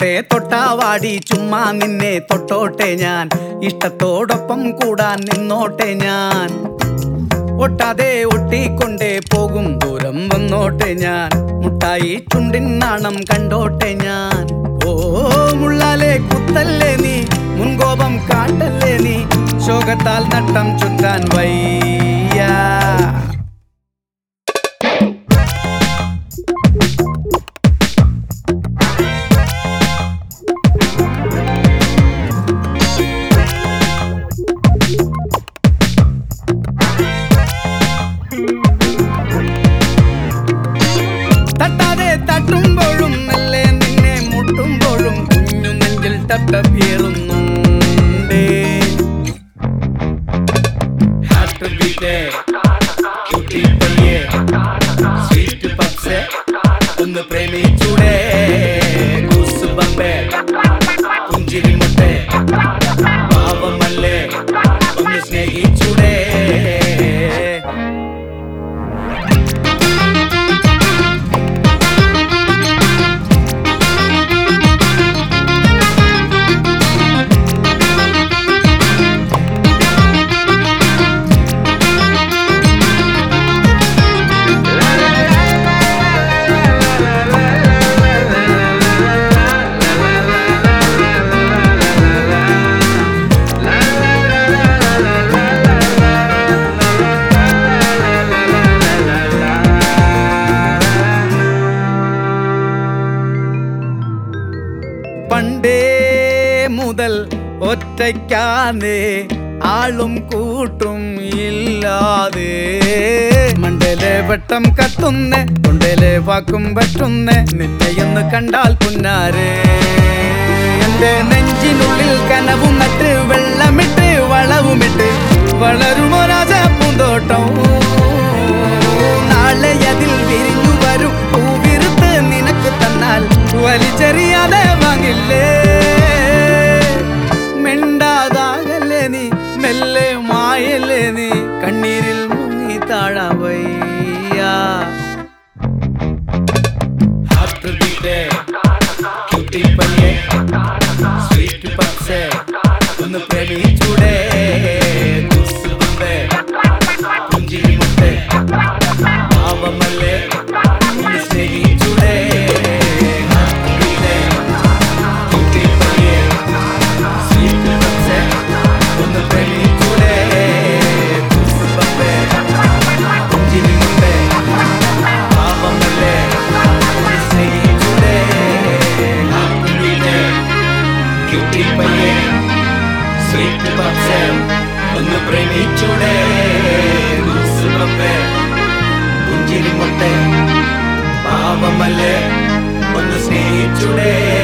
തൊട്ടോട്ടെ തൊട്ടാവാടി ചുമ്മാ നിന്നെ തൊട്ടോട്ടെ ഞാൻ ഇഷ്ടത്തോടൊപ്പം കൂടാൻ നിന്നോട്ടെ ഞാൻ ഒട്ടാതെ ഒട്ടിക്കൊണ്ടേ പോകും ദൂരം വന്നോട്ടെ ഞാൻ മുട്ടായി ചുണ്ടിൻ നാണം കണ്ടോട്ടെ ഞാൻ ഓ മുള്ളാലെ കുത്തല്ലേ നീ മുൻകോപം കാട്ടല്ലേ നീ ശോകത്താൽ നട്ടം ചുറ്റാൻ വയ്യ തട്ടാതെ തട്ടുമ്പോഴും മെല്ലെ നിന്നെ മുട്ടുമ്പോഴും കുഞ്ഞു നെഞ്ചിൽ തട്ടപ്പേറുന്നുണ്ടേ ഹാർട്ട് ബീറ്റ് ക്യൂട്ടി പയ്യെ സ്വീറ്റ് പപ്സ് ഒന്ന് പ്രേമിച്ചൂടെ ഗൂസ് ബമ്പേ പുഞ്ചിരി മുട്ടേ പാവമല്ലേ ഒന്ന് സ്നേഹിച്ചൂടെ പണ്ടേ മുതൽ ഒറ്റയ്ക്കാതെ ആളും കൂട്ടും ഇല്ലാതെ മണ്ടയിലെ വെട്ടം കത്തുന്നേ തൊണ്ടയിലെ വാക്കും പറ്റുന്നേ നിന്നെ എന്ന് കണ്ടാൽ പുന്നാരെ എന്റെ നെഞ്ചിനുള്ളിൽ കനവും നട്ട് വെള്ളമിട്ട് വളവുമിട്ട് വളരുമോ രാജ പൂന്തോട്ടം നാളെ അതിൽ വിരിഞ്ഞു വരും പൂവിരുത്ത് നിനക്ക് തന്നാൽ വലിച്ചെറിയാതെ വാങ്ങില്ലേ മിണ്ടാതാകല്ലേ നീ മെല്ലെ മായല്ലേ നീ കണ്ണീരിൽ മുങ്ങി താഴവയ്യ ഹാർട്ട് ബീറ്റ് ക്യൂട്ടി പയ്യെ സ്വീറ്റ് പപ്സ് ഒന്ന് പ്രേമിച്ചൂടെ കുസുമ്പേ പുഞ്ചിരി മുട്ടേ പാവമല്ലേ ഒന്ന് സ്നേഹിച്ചൂടെ ഹാർട്ട് ബീറ്റ് ക്യൂട്ടി പയ്യെ സ്വീറ്റ് പപ്സ് ഒന്ന് പ്രേമിച്ചൂടെ കുസുമ്പേ പുഞ്ചിരി മുട്ടേ പാവമല്ലേ ഒന്ന് സ്നേഹിച്ചൂടെ ഹാർട്ട് ബീറ്റ് ക്യൂട്ടി പയ്യെ സ്വീറ്റ് പപ്സ് ഒന്ന് പ്രേമിച്ചൂടെ കുസുമ്പേ പുഞ്ചിരി മുട്ടേ പാവമല്ലേ ഒന്ന് സ്നേഹിച്ചൂടെ